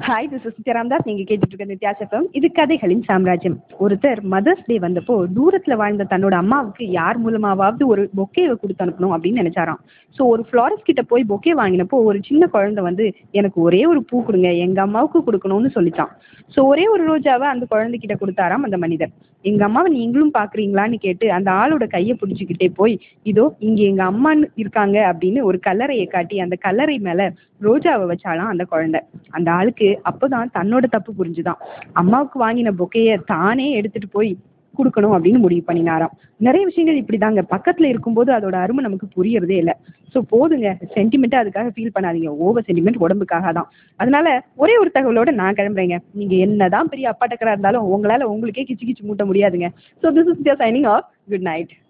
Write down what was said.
hi this is Ramdas நீங்க கேட்டுட்டு இருக்க நித்யாஸ் எஃப்எம் இது கதைகளின் சாம்ராஜ்யம் ஒருத்தர் மதர்ஸ் டே வந்தப்போ தூரத்துல வாழ்ந்த தன்னோட அம்மாவுக்கு யார் மூலமாவது ஒரு பொக்கேவை கொடுத்து அனுப்பணும் அப்படின்னு நினைச்சாராம் ஸோ ஒரு ஃப்ளாரஸ் கிட்ட போய் பொக்கே வாங்கினப்போ ஒரு சின்ன குழந்தை வந்து எனக்கு ஒரே ஒரு பூ கொடுங்க எங்க அம்மாவுக்கு கொடுக்கணும்னு சொல்லிச்சான் ஸோ ஒரே ஒரு ரோஜாவை அந்த குழந்தைகிட்ட கொடுத்தாராம் அந்த மனிதர் எங்க அம்மாவை நீங்களும் பாக்குறீங்களான்னு கேட்டு அந்த ஆளோட கையை பிடிச்சிக்கிட்டே போய் இதோ இங்க எங்க அம்மான்னு இருக்காங்க அப்படின்னு ஒரு கல்லறையை காட்டி அந்த கல்லறை மேல ரோஜாவை வச்சாலாம் அந்த குழந்தை அந்த ஆளுக்கு அப்போதான் தன்னோட தப்பு புரிஞ்சுதான் அம்மாவுக்கு வாங்கின பொக்கைய தானே எடுத்துட்டு போய் கொடுக்கணும் அப்படின்னு முடிவு பண்ணினாராம் நிறைய விஷயங்கள் இப்படிதாங்க பக்கத்துல இருக்கும்போது அதோட அருமை நமக்கு புரியறதே இல்லை ஸோ போதுங்க சென்டிமெண்ட்டை அதுக்காக ஃபீல் பண்ணாதீங்க ஓவர் சென்டிமெண்ட் உடம்புக்காக தான் அதனால ஒரே ஒரு தகவலோட நான் கிளம்புறேங்க நீங்க என்னதான் பெரிய அப்பாட்டக்கரா இருந்தாலும் உங்களால உங்களுக்கே கிச்சு கிச்சு மூட்ட முடியாதுங்க so this is signing off good night